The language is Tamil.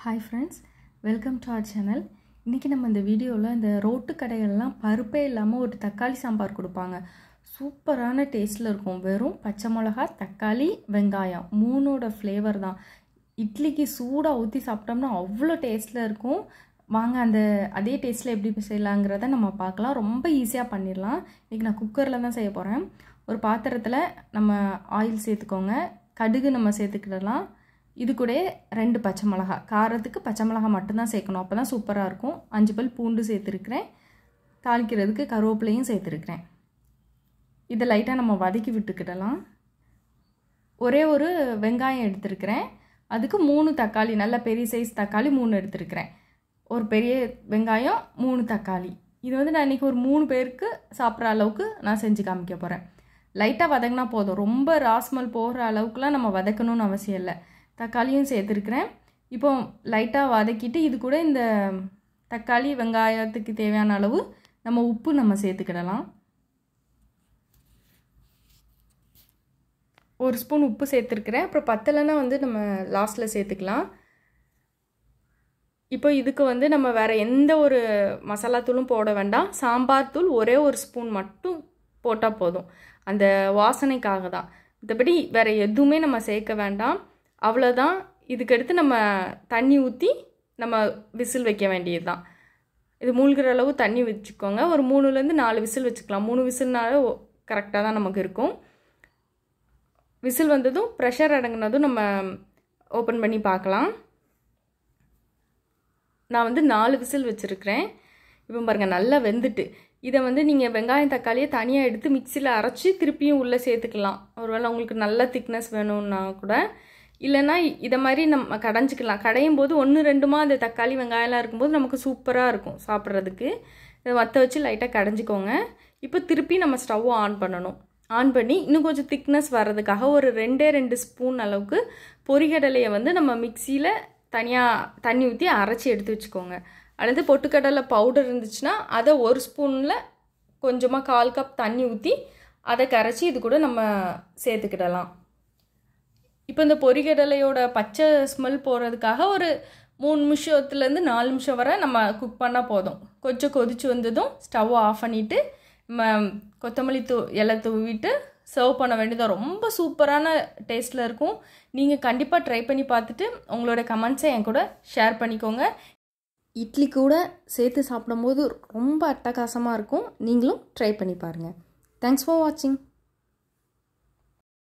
hi friends welcome to our channel இன்றைக்கி நம்ம இந்த வீடியோவில் இந்த ரோட்டு கடைகள்லாம் பருப்பே இல்லாமல் ஒரு தக்காளி சாம்பார் கொடுப்பாங்க சூப்பரான டேஸ்ட்டில் இருக்கும் வெறும் பச்சை மிளகா தக்காளி வெங்காயம் மூணோட ஃப்ளேவர் தான் இட்லிக்கு சூடாக ஊற்றி சாப்பிட்டோம்னா அவ்வளோ டேஸ்ட்டில் இருக்கும் வாங்க அந்த அதே டேஸ்ட்டில் எப்படி செய்யலாங்கிறத நம்ம பார்க்கலாம் ரொம்ப ஈஸியாக பண்ணிடலாம் இன்றைக்கி நான் குக்கரில் தான் செய்ய போகிறேன் ஒரு பாத்திரத்தில் நம்ம ஆயில் சேர்த்துக்கோங்க கடுகு நம்ம சேர்த்துக்கிடலாம் இது கூட ரெண்டு பச்சை மிளகா காரத்துக்கு பச்சை மிளகா மட்டும்தான் சேர்க்கணும் அப்போ தான் சூப்பராக இருக்கும் அஞ்சு பல் பூண்டு சேர்த்துருக்குறேன் தாளிக்கிறதுக்கு கருவேப்பிலையும் சேர்த்துருக்குறேன் இதை லைட்டாக நம்ம வதக்கி விட்டுக்கிடலாம் ஒரே ஒரு வெங்காயம் எடுத்துருக்கிறேன் அதுக்கு மூணு தக்காளி நல்ல பெரிய சைஸ் தக்காளி மூணு எடுத்துருக்கிறேன் ஒரு பெரிய வெங்காயம் மூணு தக்காளி இது வந்து நான் இன்றைக்கி ஒரு மூணு பேருக்கு சாப்பிட்ற அளவுக்கு நான் செஞ்சு காமிக்க போகிறேன் லைட்டாக வதங்கினா போதும் ரொம்ப ராஸ்மல் போகிற அளவுக்குலாம் நம்ம வதக்கணும்னு அவசியம் இல்லை தக்காளியும் சேர்த்துருக்குறேன் இப்போ லைட்டாக வதக்கிட்டு இது கூட இந்த தக்காளி வெங்காயத்துக்கு தேவையான அளவு நம்ம உப்பு நம்ம சேர்த்துக்கிடலாம் ஒரு ஸ்பூன் உப்பு சேர்த்துருக்குறேன் அப்புறம் பத்தலைன்னா வந்து நம்ம லாஸ்ட்டில் சேர்த்துக்கலாம் இப்போ இதுக்கு வந்து நம்ம வேறு எந்த ஒரு மசாலா தூளும் போட வேண்டாம் சாம்பார் தூள் ஒரே ஒரு ஸ்பூன் மட்டும் போட்டால் போதும் அந்த வாசனைக்காக தான் மற்றபடி வேறு எதுவுமே நம்ம சேர்க்க வேண்டாம் அவ்வளோதான் இதுக்கடுத்து நம்ம தண்ணி ஊற்றி நம்ம விசில் வைக்க வேண்டியது தான் இது மூழ்கிற அளவு தண்ணி வச்சுக்கோங்க ஒரு மூணுலேருந்து நாலு விசில் வச்சுக்கலாம் மூணு விசில்னால கரெக்டாக தான் நமக்கு இருக்கும் விசில் வந்ததும் ப்ரெஷர் அடங்கினதும் நம்ம ஓப்பன் பண்ணி பார்க்கலாம் நான் வந்து நாலு விசில் வச்சுருக்கிறேன் இப்போ பாருங்கள் நல்லா வெந்துட்டு இதை வந்து நீங்கள் வெங்காயம் தக்காளியை தனியாக எடுத்து மிக்சியில் அரைச்சி திருப்பியும் உள்ளே சேர்த்துக்கலாம் ஒருவேளை உங்களுக்கு நல்ல திக்னஸ் வேணும்னா கூட இல்லைன்னா இதை மாதிரி நம்ம கடைஞ்சிக்கலாம் கடையும் போது ஒன்று ரெண்டுமா அந்த தக்காளி வெங்காயம்லாம் இருக்கும்போது நமக்கு சூப்பராக இருக்கும் சாப்பிட்றதுக்கு இதை வற்ற வச்சு லைட்டாக கடைஞ்சிக்கோங்க இப்போ திருப்பி நம்ம ஸ்டவ்வை ஆன் பண்ணணும் ஆன் பண்ணி இன்னும் கொஞ்சம் திக்னஸ் வர்றதுக்காக ஒரு ரெண்டே ரெண்டு ஸ்பூன் அளவுக்கு பொரிகடலையை வந்து நம்ம மிக்சியில் தனியாக தண்ணி ஊற்றி அரைச்சி எடுத்து வச்சுக்கோங்க அல்லது பொட்டுக்கடலை பவுடர் இருந்துச்சுன்னா அதை ஒரு ஸ்பூனில் கொஞ்சமாக கால் கப் தண்ணி ஊற்றி அதை கரைச்சி இது கூட நம்ம சேர்த்துக்கிடலாம் இப்போ இந்த பொரிகடலையோட பச்சை ஸ்மெல் போகிறதுக்காக ஒரு மூணு நிமிஷத்துலேருந்து நாலு நிமிஷம் வரை நம்ம குக் பண்ணால் போதும் கொஞ்சம் கொதிச்சு வந்ததும் ஸ்டவ் ஆஃப் பண்ணிவிட்டு நம்ம கொத்தமல்லி தூ இலை தூவிட்டு சர்வ் பண்ண வேண்டியதாக ரொம்ப சூப்பரான டேஸ்ட்டில் இருக்கும் நீங்கள் கண்டிப்பாக ட்ரை பண்ணி பார்த்துட்டு உங்களோட கமெண்ட்ஸை என் கூட ஷேர் பண்ணிக்கோங்க இட்லி கூட சேர்த்து சாப்பிடும்போது ரொம்ப அட்டகாசமாக இருக்கும் நீங்களும் ட்ரை பண்ணி பாருங்கள் தேங்க்ஸ் ஃபார் வாட்சிங்